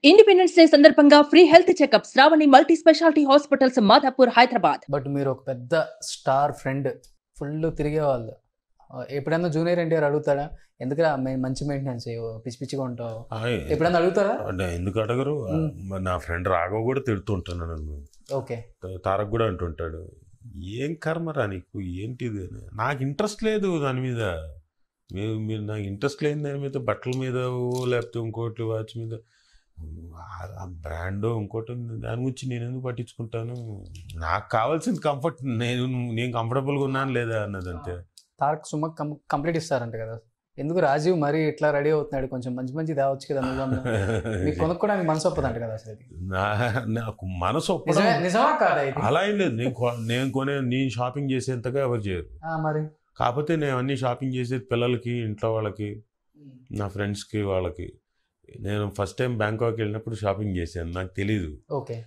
Independence Day సందర్భంగా free health checkup Shravani multi speciality hospitals Madhapur Hyderabad but మీరు ఒక పెద్ద స్టార్ ఫ్రెండ్ ఫుల్ తిరిగే వాళ్ళు ఆ, ఎప్పుడైనా జూనియర్ ఎన్టీఆర్ అడుగుతాడా ఎందుకురా మే- మంచి మెయింటెనెన్స్ పిచ్చి పిచ్చిగా ఉంటావు ఆయ్, ఎప్పుడైనా అడుగుతారా అంటే ఎందుకు అడగరు ఆ, మ్. మరి నా ఫ్రెండ్ రాఘవ్ కూడా తిడుతుంటాను నన్ను ఓకే త- తారక్ కూడా అంటుంటాడు ఏం కర్మరా నీకు ఏంటిది అని నాకు ఇంట్రెస్ట్ లేదు దాని మీద మీరు మీరు నాకు ఇంట్రెస్ట్ లేని దాని మీద బట్టల మీద ఓ లేకపోతే ఇంకోటి వాచ్ మీద ఆ బ్రాండ్ ఇంకోటి ఉంది. దాని గురించి నేను ఎందుకు పట్టించుకుంటాను నాకు కావాల్సింది కంఫర్ట్ నేను నేను కంఫర్టబుల్గా ఉన్నాను లేదా అన్నది అంతే తారక్ సుమ కంప్లీట్ ఇస్తారంట కదా ఎందుకు రాజీవ్ మరి ఇట్లా రెడీ అవుతున్నాడు కొంచెం మంచి మంచి తేవచ్చు కదా నువ్వు అన్నా. మీకు కొనుక్కోవడానికి మనసు ఒప్పదంట కదా అసలు ఇది నా- నాకు మనసు ఒప్పడం నిజమే నిజమా కాదా ఇది అలా ఏం లేదు నేను కొ- నేను కొనే నేను షాపింగ్ చేసేంతగా ఎవరు చేయరు ఆ, మరి కాకపోతే నేను అన్ని షాపింగ్ చేసేది పిల్లలకి ఇంట్లో వాళ్ళకి నా ఫ్రెండ్స్కి వాళ్ళకి నేను ఫస్ట్ టైం బ్యాంకాక్ వెళ్ళినప్పుడు షాపింగ్ చేశాను నాకు తెలీదు ఓకే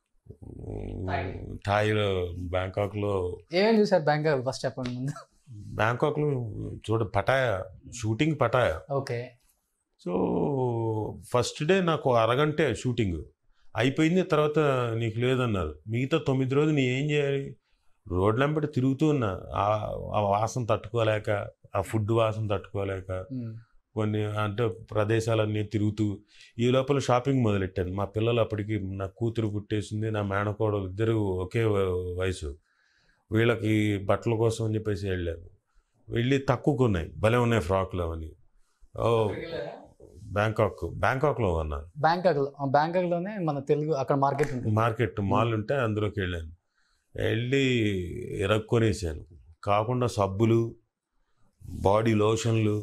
థాయిలో బ్యాంకాక్లో ఏమేమి చూసారు బ్యాంక్ ఫస్ట్ చెప్పండి ముందు బ్యాంకాక్లో చూడ Pattaya shooting Pattaya okay so first day నాకు అరగంటే షూటింగ్ అయిపోయింది తర్వాత నీకు లేదన్నారు మిగతా తొమ్మిది రోజులు నీ ఏం చేయాలి రోడ్లంబడి తిరుగుతూ ఉన్నా ఆ- ఆ వాసన తట్టుకోలేక ఆ ఫుడ్ వాసన తట్టుకోలేక ఉమ్. కొన్ని అంటే ప్రదేశాలన్నీ తిరుగుతూ ఈ లోపల షాపింగ్ మొదలెట్టాను మా పిల్లలు అప్పటికి నా కూతురు పుట్టేసింది నా మేనకోడలు ఇద్దరు ఒకే వ- వయసు వీళ్ళకి బట్టల కోసం అని చెప్పేసి వెళ్ళాను వెళ్ళి తక్కువ కొన్నాయి భలే ఉన్నాయి ఫ్రాక్లు అవన్నీ ఓ బ్యాంకాక్ బ్యాంకాక్లో కొన్నాను బ్యాంకాక్ లో బ్యాంకాక్ లోనే మన తెలుగు అక్కడ మార్కెట్ ఉంటుంది మార్కెట్ మాల్ ఉంటే అందులోకి వెళ్ళాను వెళ్ళి ఎరక్కొనేసాను కాకుండా సబ్బులు బాడీ లోషన్లు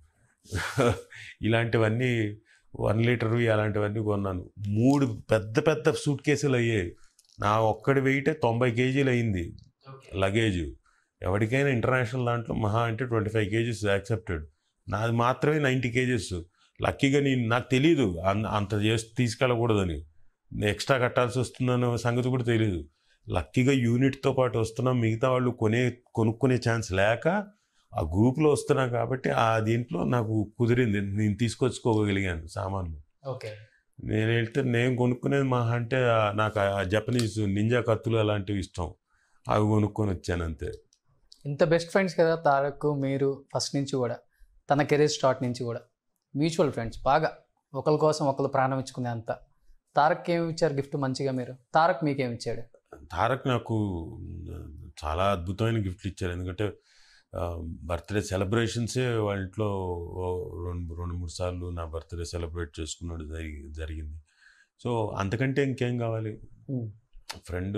ఇలాంటివన్నీ వన్ లీటర్వి అలాంటివన్నీ కొన్నాను మూడు పెద్ద పెద్ద సూట్ కేసులు అయ్యాయి నా ఒక్కడి వెయిటే తొంభై కేజీలు అయింది లగేజ్ ఎవరికైనా ఇంటర్నేషనల్ దాంట్లో మహా అంటే ట్వంటీ ఫైవ్ కేజీస్ యాక్సెప్టెడ్ నాది మాత్రమే నైంటీ కేజీస్ లక్కీగా నేను నాకు తెలియదు అన్- అంత చేసి తీసుకెళ్ళకూడదని ఎక్స్ట్రా కట్టాల్సి వస్తుందన్న సంగతి కూడా తెలియదు లక్కీగా యూనిట్తో పాటు వస్తున్నాం మిగతా వాళ్ళు కొనే కొనుక్కునే ఛాన్స్ లేక ఆ గ్రూప్లో వస్తున్నా కాబట్టి ఆ దీంట్లో నాకు కుదిరింది నేను తీసుకొచ్చుకోగలిగాను సామాన్లు ఓకే నేను వెళ్తే నేను కొనుక్కునేది మా అంటే ఆ నాకు ఆ జపనీస్ నింజా కత్తులు అలాంటివి ఇష్టం అవి కొనుక్కొని వచ్చాను అంతే ఇంత బెస్ట్ ఫ్రెండ్స్ కదా తారక్ మీరు ఫస్ట్ నుంచి కూడా తన కెరీర్ స్టార్ట్ నుంచి కూడా మ్యూచువల్ ఫ్రెండ్స్ బాగా ఒకరి కోసం ఒకరు ప్రాణం ఇచ్చుకునే అంత తారక్ ఏమి ఇచ్చారు గిఫ్ట్ మంచిగా మీరు తారక్ మీకేమి ఇచ్చాడు తారక్ నాకు చాలా అద్భుతమైన గిఫ్ట్లు ఇచ్చారు ఎందుకంటే బర్త్డే సెలబ్రేషన్సే వాళ్ళ ఇంట్లో ఓ రెండు రెండు మూడు సార్లు నా బర్త్డే సెలబ్రేట్ చేసుకున్నాడు జరిగి జరిగింది సో అంతకంటే ఇంకేం కావాలి Hmm. ఫ్రెండ్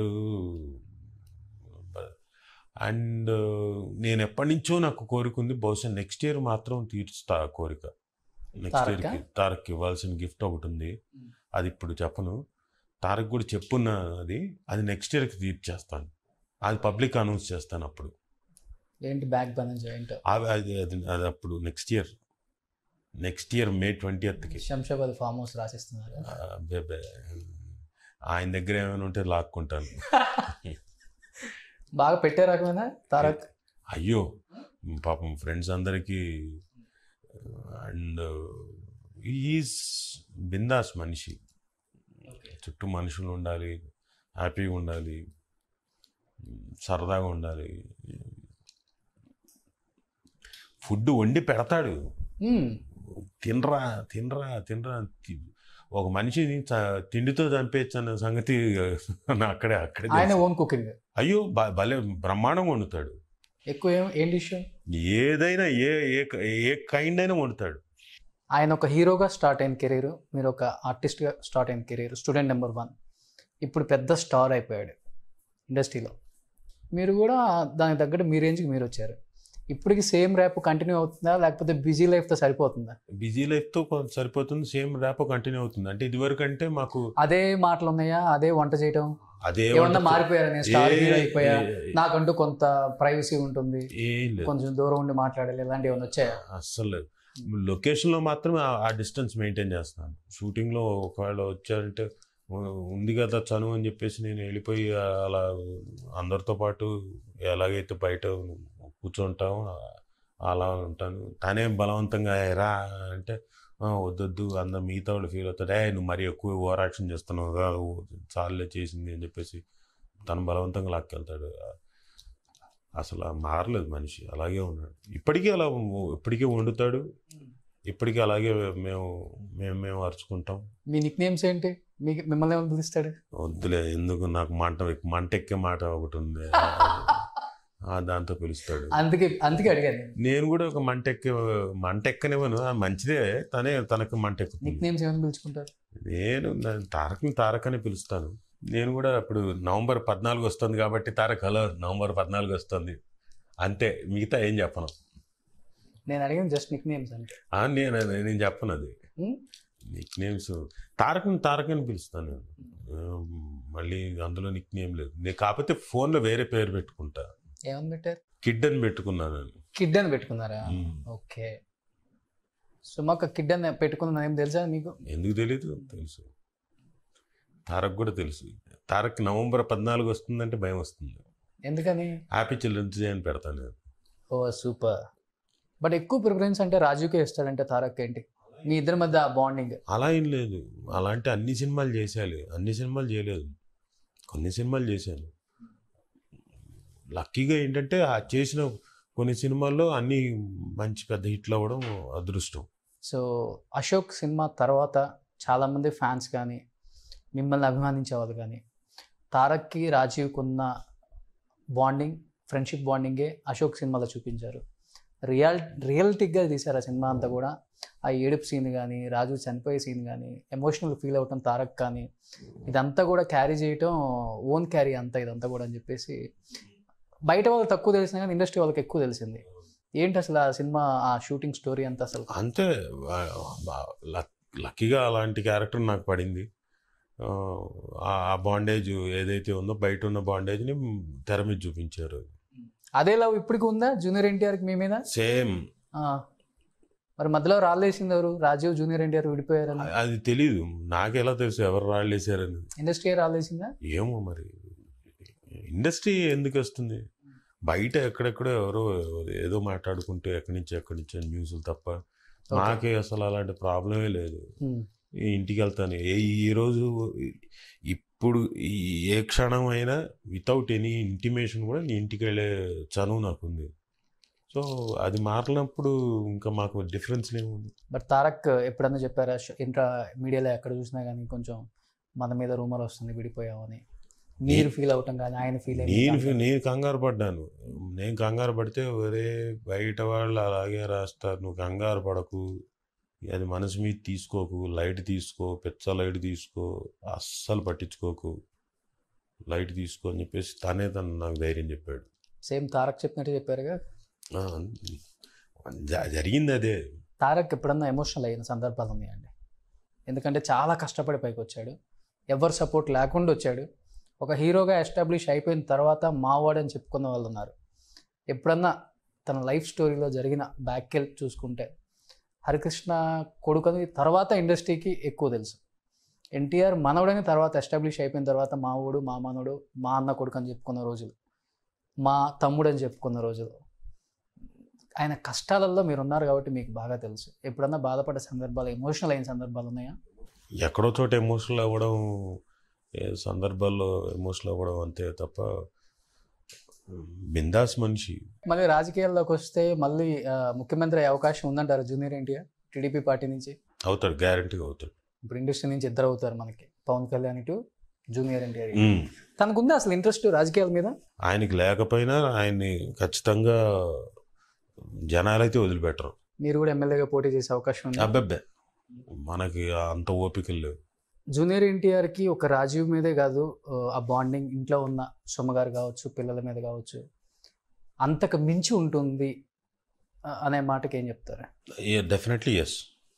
అండ్ నేను ఎప్పటి నుంచో నాకు కోరిక ఉంది బహుశా నెక్స్ట్ ఇయర్ మాత్రం తీర్చుతా ఆ కోరిక నెక్స్ట్ తారకా? ఇయర్కి తారక్ ఇవ్వాల్సిన గిఫ్ట్ ఒకటి ఉంది Hmm. అది ఇప్పుడు చెప్పను తారక్ కూడా చెప్పున్న అది అది నెక్స్ట్ ఇయర్కి తీర్చేస్తాను అది పబ్లిక్ అనౌన్స్ చేస్తాను అప్పుడు ఏంటి బ్యాక్ బ్యాలెన్స్ ఏంటో అవి అది అది అది అప్పుడు next year next year May twenty ఎత్కి శంషాబాద్ ఫామ్ హౌస్ రాసిస్తున్నారు ఆయన దగ్గర ఏమైనా ఉంటే లాక్కుంటాను బాగా పెట్టే రకమేనా తారక్ అయ్యో పాపం ఫ్రెండ్స్ అందరికీ అండ్ ఈజ్ బిందాస్ మనిషి చుట్టూ మనుషులు ఉండాలి హ్యాపీగా ఉండాలి సరదాగా ఉండాలి ఫుడ్ వండి పెడతాడు మ్మ్. తినరా తినరా తినరా తి- ఒక మనిషిని చ- తిండితో చంపేయచ్చు అన్న సంగతి నా అక్కడే అక్కడే ఆయన తెలుసు. ఓన్ కుకింగ్ అయ్యో బ- భలే బ్రహ్మాండంగా వండుతాడు ఎక్కువ ఏం ఏం డిష్ ఏదైనా ఏ ఏ ఏ కైండ్ అయినా వండుతాడు ఆయన ఒక హీరోగా స్టార్ట్ అయిన కెరీర్ మీరు ఒక ఆర్టిస్ట్గా స్టార్ట్ అయిన కెరీర్ స్టూడెంట్ నెంబర్ వన్ ఇప్పుడు పెద్ద స్టార్ అయిపోయాడు ఇండస్ట్రీలో మీరు కూడా దానికి తగ్గట్టు మీ రేంజ్కి మీరు వచ్చారు ఇప్పటికి సేమ్ ర్యాప్ కంటిన్యూ అవుతుందా లేకపోతే బిజీ లైఫ్తో సరిపోతుందా బిజీ లైఫ్తో కొంత సరిపోతుంది సేమ్ ర్యాప్ కంటిన్యూ అవుతుంది అంటే ఇదివరకు అంటే మాకు అదే మాటలు ఉన్నాయా అదే వంట చేయటం అదే ఏమన్నా వంట- మారిపోయారా నేను స్టార్ ఏ- హీరో అయిపోయా ఏ- నాకంటూ కొంత ప్రైవసీ ఉంటుంది ఏం లేదు కొంచెం దూరం ఉండి మాట్లాడాలి ఇలాంటివి ఏమైనా వచ్చాయా అస్సలు లేదు లొకేషన్లో మాత్రం ఆ- ఆ డిస్టెన్స్ మెయింటైన్ చేస్తాను షూటింగ్లో ఒకవేళ వచ్చారంటే ఉ- ఉంది కదా చనువు అని చెప్పేసి నేను వెళ్ళిపోయి అలా అందరితో పాటు ఎలాగైతే బయట కూర్చుంటామో అలా ఉంటాను తనే బలవంతంగా రా అంటే "ఆ, వద్దొద్దు అందరు మిగతా వాళ్ళు ఫీల్ అవుతారు ఏ నువ్వు మరీ ఎక్కువ ఓవర్ యాక్షన్ చేస్తున్నావు కదా, ఓ, చాలులే చేసింది అని చెప్పేసి తను బలవంతంగా లాక్కెళ్తాడు అసలు ఆ మారలేదు మనిషి అలాగే ఉన్నాడు ఇప్పటికీ అలా ఇప్పటికీ వండుతాడు ఇప్పటికీ అలాగే మేము మేము మేము అరుచుకుంటాం మీ నిక్ నేమ్స్ ఏంటి మీకు మిమ్మల్ని ఏమైనా పిలుస్తాడు వద్దులే ఎందుకు నాకు మంట మంట ఎక్కే మాట ఒకటి ఉంది ఆ, దాంతో పిలుస్తాడు అందుకే అందుకే అడిగాను నేను. నేను కూడా ఒక మంట ఎక్కే మంట ఎక్కనివ్వను ఆ మంచిదే తనే తనకు మంట నిక్ ఎక్కుతుంది నేమ్స్ ఏమైనా పిలుచుకుంటారు నేను నా- తారక్ని తారక్ అని పిలుస్తాను నేను కూడా ఇప్పుడు నవంబర్ పద్నాలుగు వస్తుంది కాబట్టి తారక్ హలో నవంబర్ పద్నాలుగు వస్తుంది అంతే మిగతా ఏం చెప్పను నేను అడిగిన జస్ట్ నిక్ నేమ్స్ అంటే ఆ, నేను నేను చెప్పను అది ఉమ్, నిక్ నేమ్స్ తారక్ని తారక్ అని పిలుస్తాను నేను ఆ, మళ్ళీ అందులో నిక్ నేమ్ లేదు నేను కాకపోతే ఫోన్లో వేరే పేరు పెట్టుకుంటా ఏమని పెట్టారు కిడ్ అని పెట్టుకున్నాను నేను కిడ్ అని పెట్టుకున్నారా ఉమ్. ఓకే సో మాకు కిడ్ అని పెట్టుకున్న ఏం తెలుసా మీకు ఎందుకు తెలీదు తెలుసు తారక్ కూడా తెలుసు తారక్ నవంబర్ పద్నాలుగు వస్తుందంటే భయం వస్తుంది ఎందుకని హ్యాపీ చిల్డ్రన్స్ డే అని పెడతాను నేను ఓ సూపర్ బట్ ఎక్కువ ప్రిఫరెన్స్ అంటే రాజుకే ఇస్తాడంటే తారక్ ఏంటి మీ ఇద్దరి మధ్య బాండింగ్ అలా ఏం లేదు అలాంటి అన్ని సినిమాలు చేసేయాలి అన్ని సినిమాలు చేయలేదు కొన్ని సినిమాలు చేశాను లక్కీగా ఏంటంటే ఆ చేసిన కొన్ని సినిమాల్లో అన్ని మంచి పెద్ద హిట్లు అవ్వడం అదృష్టం సో అశోక్ సినిమా తర్వాత చాలామంది ఫ్యాన్స్ కానీ మిమ్మల్ని అభిమానించే వాళ్ళు కానీ తారక్కి రాజీవ్కి ఉన్న బాండింగ్ ఫ్రెండ్షిప్ బాండింగే అశోక్ సినిమాలో చూపించారు రియల్ రియల్టిక్గా తీశారు ఆ సినిమా అంతా కూడా ఆ ఏడుపు సీన్ కానీ రాజు చనిపోయే సీన్ కానీ ఎమోషనల్ ఫీల్ అవటం తారక్ కానీ ఇదంతా కూడా క్యారీ చేయటం ఓన్ క్యారీ అంతా ఇదంతా కూడా అని చెప్పేసి బయట వాళ్ళు తక్కువ తెలిసినా కానీ ఇండస్ట్రీ వాళ్ళకి ఎక్కువ తెలిసింది ఏంటి అసలు ఆ సినిమా ఆ షూటింగ్ స్టోరీ అంతా అసలు అంతే ఆ, బా- లక్- లక్కీగా అలాంటి క్యారెక్టర్ నాకు పడింది ఆ ఆ బాండేజ్ ఏదైతే ఉందో బయట ఉన్న బాండేజ్ని తెర మీద చూపించారు అదే లవ్ ఇప్పటికి ఉందా జూనియర్ ఎన్టీఆర్కి మీ మీద సేమ్ ఆ. మరి మధ్యలో రాళ్ళేసింది ఎవరు రాజీవ్ జూనియర్ ఎన్టీఆర్ విడిపోయారని అది తెలీదు నాకెలా తెలుసు ఎవరు రాళ్ళేసారని ఇండస్ట్రీ రాళ్ళేసిందా ఏమో మరి ఇండస్ట్రీ ఎందుకు వస్తుంది బయట ఎక్కడెక్కడో ఎవరో ఏదో మాట్లాడుకుంటే ఎక్కడి నుంచి ఎక్కడి నుంచి అని న్యూస్లు తప్ప నాకే అసలు అలాంటి ప్రాబ్లమే లేదు ఉమ్. ఈ ఇంటికి వెళ్తాను ఏ ఈ రోజు ఇప్పుడు ఈ ఏ క్షణం అయినా వితౌట్ ఎనీ ఇంటిమేషన్ కూడా నీ ఇంటికి వెళ్ళే చనువు నాకుంది సో అది మారినప్పుడు ఇంకా మాకు డిఫరెన్స్ ఏముంది బట్ తారక్ ఎప్పుడన్నా చెప్పారా ఇంట్రా మీడియాలో ఎక్కడ చూసినా కానీ కొంచెం మన మీద రూమర్ వస్తుంది విడిపోయామని మీరు ఫీల్ అవటం కానీ ఆయన ఫీల్ నేను ఫీ- నేను కంగారు పడ్డాను నేను కంగారు పడితే ఒరే బయట వాళ్ళు అలాగే రాస్తారు నువ్వు కంగారు పడకు అది మనసు మీద తీసుకోకు లైట్ తీసుకో పెచ్చ లైట్ తీసుకో అస్సలు పట్టించుకోకు లైట్ తీసుకో అని చెప్పేసి తనే తను నాకు ధైర్యం చెప్పాడు సేమ్ తారక్ చెప్పినట్టు చెప్పారుగా ఆ, జ- జరిగింది అదే తారక్ ఎప్పుడన్నా ఎమోషనల్ అయిన సందర్భాలు ఉన్నాయండి ఎందుకంటే చాలా కష్టపడి పైకి వచ్చాడు ఎవరు సపోర్ట్ లేకుండా వచ్చాడు ఒక హీరోగా ఎస్టాబ్లిష్ అయిపోయిన తర్వాత మావాడు అని చెప్పుకున్న వాళ్ళు ఉన్నారు ఎప్పుడన్నా తన లైఫ్ స్టోరీలో జరిగిన బ్యాక్ వెళ్ళి చూసుకుంటే హరికృష్ణ కొడుకుని తర్వాత ఇండస్ట్రీకి ఎక్కువ తెలుసు ఎన్టీఆర్ మనవడని తర్వాత ఎస్టాబ్లిష్ అయిపోయిన తర్వాత మావోడు మా మనవడు మా అన్న కొడుకు అని చెప్పుకున్న రోజులు మా తమ్ముడు అని చెప్పుకున్న రోజులు ఆయన కష్టాలలో మీరు ఉన్నారు కాబట్టి మీకు బాగా తెలుసు ఎప్పుడన్నా బాధపడ్డ సందర్భాలు ఎమోషనల్ అయిన సందర్భాలు ఉన్నాయా ఎక్కడో చోట ఎమోషనల్ అవ్వడం ఏ సందర్భాల్లో ఎమోషనల్ అవ్వడం అంతే తప్ప బిందాస్ మనిషి మళ్ళీ రాజకీయాల్లోకి వస్తే మళ్ళీ ఆ, ముఖ్యమంత్రి అయ్యే అవకాశం ఉందంటారు జూనియర్ ఎన్టీఆర్ టీడీపీ పార్టీ నుంచి అవుతాడు గ్యారంటీగా అవుతాడు ఇప్పుడు ఇండస్ట్రీ నుంచి ఇద్దరు అవుతారు మనకి పవన్ కళ్యాణ్ ఇటు జూనియర్ ఎన్టీఆర్ ఉమ్. తనకుందా అసలు ఇంట్రెస్ట్ రాజకీయాల మీద ఆయనకి లేకపోయినా ఆయన్ని ఖచ్చితంగా జనాలైతే వదిలిపెట్టరు మీరు కూడా ఎమ్మెల్యేగా పోటీ చేసే అవకాశం ఉంది అబ్బబ్బే మనకి అంత ఓపికలు లేవు జూనియర్ ఎన్టీఆర్కి ఒక రాజీవ్ మీదే కాదు ఆ, ఆ బాండింగ్ ఇంట్లో ఉన్న సుమ్మగారు కావచ్చు పిల్లల మీద కావచ్చు అంతకు మించి ఉంటుంది ఆ, అనే మాటకి ఏం చెప్తారు డెఫినెట్లీ ఎస్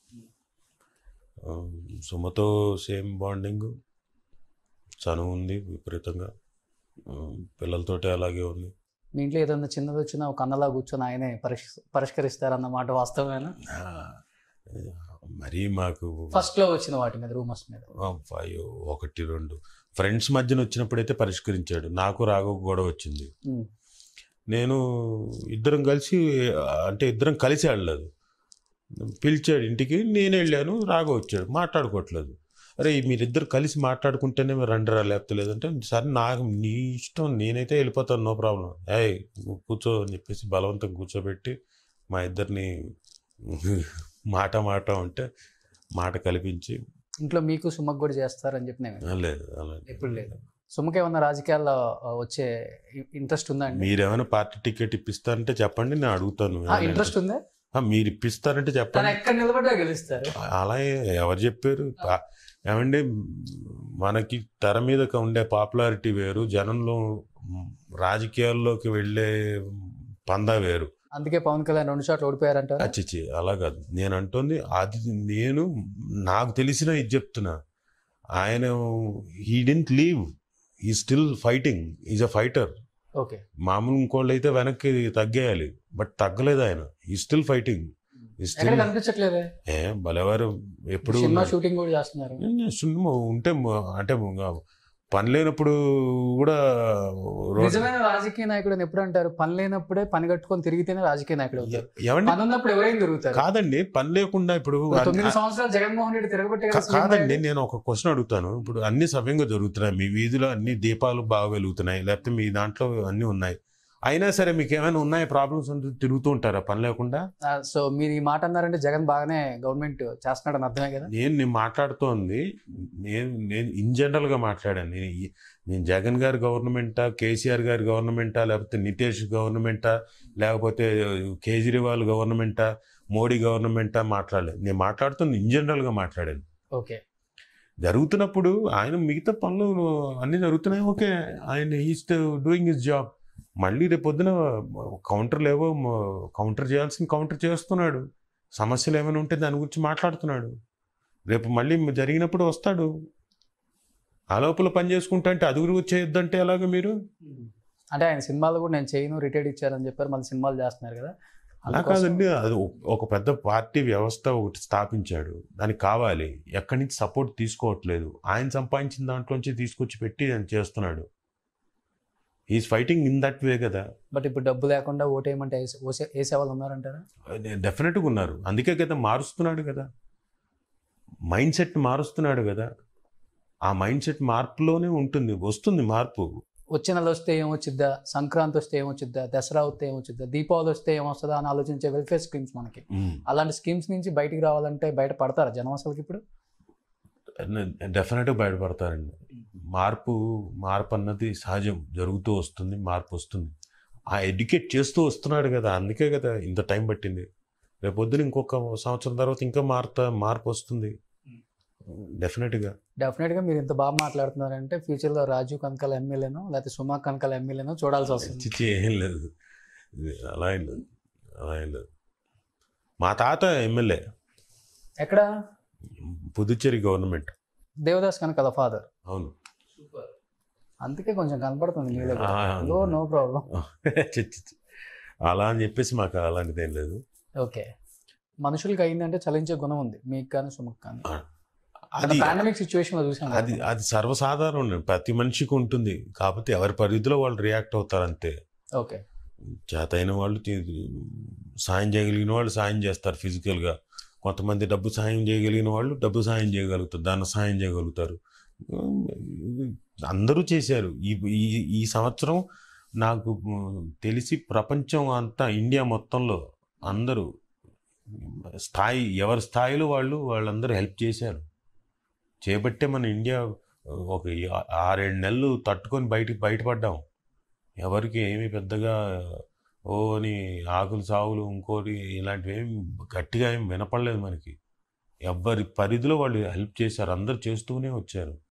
సుమతో సేమ్ బాండింగ్ చనువు ఉంది విపరీతంగా Um, పిల్లలతోటి అలాగే ఉంది మీ ఇంట్లో ఏదైనా చిన్నది వచ్చినా ఒక అన్నలా కూర్చొని ఆయనే పరిష్ పరిష్కరిస్తారన్న మాట వాస్తవమేనా ఆ, మరీ మాకు ఫస్ట్ లో వచ్చిన వాటి మీద రూమర్స్ మీద ఆ, ఫైవ్ ఒకటి రెండు ఫ్రెండ్స్ మధ్యన వచ్చినప్పుడైతే పరిష్కరించాడు నాకు రాఘవ్ గొడవ వచ్చింది ఉమ్, నేను ఇద్దరం కలిసి అంటే ఇద్దరం కలిసి ఆడలేదు పిలిచాడు ఇంటికి నేను వెళ్ళాను రాగా వచ్చాడు మాట్లాడుకోవట్లేదు అరే మీరిద్దరు కలిసి మాట్లాడుకుంటేనే మీరు రండిరా లేకపోతే లేదంటే సరే నాకు నీ ఇష్టం నేనైతే వెళ్ళిపోతాను నో ప్రాబ్లం ఏయ్ కూర్చో అని చెప్పేసి బలవంతం కూర్చోబెట్టి మా ఇద్దరిని మాట మాట అంటే మాట కల్పించి ఇంట్లో మీకు సుమక్ కూడా చేస్తారని చెప్పి నేను "ఆ, లేదు అలా ఎప్పుడు లేదు సుమకి ఏమన్నా రాజకీయాల్లో ఆ, వచ్చే ఇంట్రెస్ట్ ఉందా అండి మీరేమైనా పార్టీ టికెట్ ఇప్పిస్తారంటే చెప్పండి నేను అడుగుతాను ఇంట్రెస్ట్ ఉందా ఆ, మీరు ఇప్పిస్తారంటే తను చెప్పండి ఎక్కడ నిలబడ్డా గెలుస్తారు అలా ఎవరు చెప్పారు పా- ఏమండి మనకి తెర మీద ఉండే పాపులారిటీ వేరు జనంలో మ్, రాజకీయాల్లోకి వెళ్ళే పందా వేరు అందుకే పవన్ కళ్యాణ్ రెండు చోట్ల ఓడిపోయారంటారు అచ్చిచ్చి అలా కాదు నేను అంటుంది అది నేను నాకు తెలిసిన ఇది చెప్తున్నా ఆయన he didn't leave he still fighting is a fighter okay మామూలు ఇంకోళ్ళు అయితే వెనక్కి తగ్గేయాలి బట్ తగ్గలేదు ఆయన ఈ స్టిల్ ఫైటింగ్ ఈ ఎక్కడ స్టిల్ కనిపించట్లేదే ఏ బలవారు ఎప్పుడు సినిమా ఉన్నాడు. షూటింగ్ కూడా చేస్తున్నారు సినిమా ఉంటే మ- అంటే మ- పని లేనప్పుడు కూడా రోడ్- నిజమైన రాజకీయ నాయకుడు అని ఎప్పుడు అంటారు పని లేనప్పుడే పని కట్టుకొని తిరిగితేనే రాజకీయ నాయకుడు అవుతారు ఏమండి పని ఉన్నప్పుడు ఎవరైనా తిరుగుతారు కాదండి పని లేకుండా ఇప్పుడు ఇప్పుడు తొమ్మిది సంవత్సరాలు జగన్మోహన్ రెడ్డి తిరగబట్టే కదా కా- సీఎం కాదండి అయ్యాడు. నేను ఒక క్వశ్చన్ అడుగుతాను ఇప్పుడు అన్ని సవ్యంగా జరుగుతున్నాయి మీ వీధిలో అన్ని దీపాలు బాగా వెలుగుతున్నాయి లేకపోతే మీ దాంట్లో అన్ని ఉన్నాయి అయినా సరే మీకు ఏమైనా ఉన్నాయి ప్రాబ్లమ్స్ ఉంటే తిరుగుతూ ఉంటారా పని లేకుండా ఆ, సో మీరు ఈ మాట అన్నారంటే జగన్ బాగానే గవర్నమెంట్ చేస్తున్నాడని అర్థమే కదా నేను నేను మాట్లాడుతోంది నేను నేను ఇన్ జనరల్గా మాట్లాడాను నేను ఈ- నేను జగన్ గారి గవర్నమెంటా కేసీఆర్ గారి గవర్నమెంటా లేకపోతే నితీష్ గవర్నమెంటా లేకపోతే కేజ్రీవాల్ గవర్నమెంటా మోడీ గవర్నమెంటా మాట్లాడలేదు నేను మాట్లాడుతుంది ఇన్ జనరల్గా మాట్లాడాను ఓకే జరుగుతున్నప్పుడు ఆయన మిగతా పనులు అన్నీ జరుగుతున్నాయి ఓకే ఆయన ఈస్ట్ డూయింగ్ హిస్ జాబ్ మళ్ళీ రేపు పొద్దున కౌంటర్లు ఏవో కౌంటర్ చేయాల్సిన కౌంటర్ చేస్తున్నాడు సమస్యలు ఏమైనా ఉంటే దాని గురించి మాట్లాడుతున్నాడు రేపు మళ్ళీ జరిగినప్పుడు వస్తాడు ఆ లోపల పని చేసుకుంటా అంటే అది గురించి చేయొద్దంటే ఎలాగ మీరు అంటే ఆయన సినిమాలు కూడా నేను చేయను రిటైర్డ్ ఇచ్చారని చెప్పారు మళ్ళీ సినిమాలు చేస్తున్నారు కదా అలా అందుకోసం- కాదండి అది ఒక- ఒక పెద్ద పార్టీ వ్యవస్థ ఒకటి స్థాపించాడు దానికి కావాలి ఎక్కడి నుంచి సపోర్ట్ తీసుకోవట్లేదు ఆయన సంపాదించిన దాంట్లోంచి తీసుకొచ్చి పెట్టి ఆయన చేస్తున్నాడు is fighting in that way కదా బట్ ఇప్పుడు డబ్బు లేకుండా ఓటేయమంటే వేసే- వేసే- వేసే వాళ్ళు ఉన్నారంటారా డెఫినెట్గా ఉన్నారు అందుకే కదా మారుస్తున్నాడు కదా మైండ్ సెట్ మారుస్తున్నాడు కదా ఆ మైండ్ సెట్ మార్పులోనే ఉంటుంది వస్తుంది మార్పు వచ్చే నెల వస్తే ఏమొచ్చిద్దా సంక్రాంతి వస్తే ఏమొచ్చిద్దా దసరా వస్తే ఏమొచ్చిద్దా దీపావళి వస్తే ఏమొస్తుందా అని ఆలోచించే వెల్ఫేర్ స్కీమ్స్ మనకి మ్మ్. అలాంటి స్కీమ్స్ నుంచి బయటికి రావాలంటే బయట పడతారా జనం అసలుకి ఇప్పుడు డెఫినెట్గా బయటపడతారండి మార్పు మార్పు అన్నది సహజం జరుగుతూ వస్తుంది మార్పు వస్తుంది ఆ ఎడ్యుకేట్ చేస్తూ వస్తున్నాడు కదా అందుకే కదా ఇంత టైం పట్టింది రేపు పొద్దున ఇంకొక సంవత్సరం తర్వాత ఇంకా మారుతా మార్పు వస్తుంది డెఫినెట్గా డెఫినెట్గా మీరు ఇంత బాగా మాట్లాడుతున్నారంటే ఫ్యూచర్లో రాజీవ్ కనకాల ఎమ్మెల్యేనో లేకపోతే సుమా కనకాల ఎమ్మెల్యేనో చూడాల్సి వస్తుంది చిచ్చి ఏం లేదు ఇది అలా ఏం లేదు అలా ఏం లేదు మా తాత ఎమ్మెల్యే ఎక్కడ పుదుచ్చేరి గవర్నమెంట్ దేవదాస్ కనకాల ఫాదర్ అవును అందుకే కొంచెం కనపడుతుంది మీలో ఆ, నో నో ప్రాబ్లం చి, చి, చి. అలా అని చెప్పేసి మాకు అలాంటిది ఏం లేదు ఓకే మనుషులకి అయిందంటే చలించే గుణం ఉంది మీకు కానీ సుమక్ కానీ అది పాండమిక్ సిచ్యువేషన్ లో చూసాం అది అది సర్వసాధారణం ప్రతి మనిషికి ఉంటుంది కాకపోతే ఎవరి పరిధిలో వాళ్ళు రియాక్ట్ అవుతారు అంతే ఓకే చేతైన వాళ్ళు తి- సాయం చేయగలిగిన వాళ్ళు సాయం చేస్తారు ఫిజికల్గా కొంతమంది డబ్బు సాయం చేయగలిగిన వాళ్ళు డబ్బు సాయం చేయగలుగుతారు ధన సాయం చేయగలుగుతారు అందరూ చేశారు ఈ ఈ ఈ సంవత్సరం నాకు తెలిసి ప్రపంచం అంతా ఇండియా మొత్తంలో అందరూ స్థాయి ఎవరి స్థాయిలో వాళ్ళు వాళ్ళందరూ హెల్ప్ చేశారు చేపట్టే మన ఇండియా ఒక ఆ- ఆరేడు నెలలు తట్టుకొని బయటికి బయటపడ్డాం ఎవరికి ఏమీ పెద్దగా ఓ అని ఆకులు సావులు ఇంకోటి ఇలాంటివి ఏమి గట్టిగా ఏం వినపడలేదు మనకి ఎవరి పరిధిలో వాళ్ళు హెల్ప్ చేశారు అందరు చేస్తూనే వచ్చారు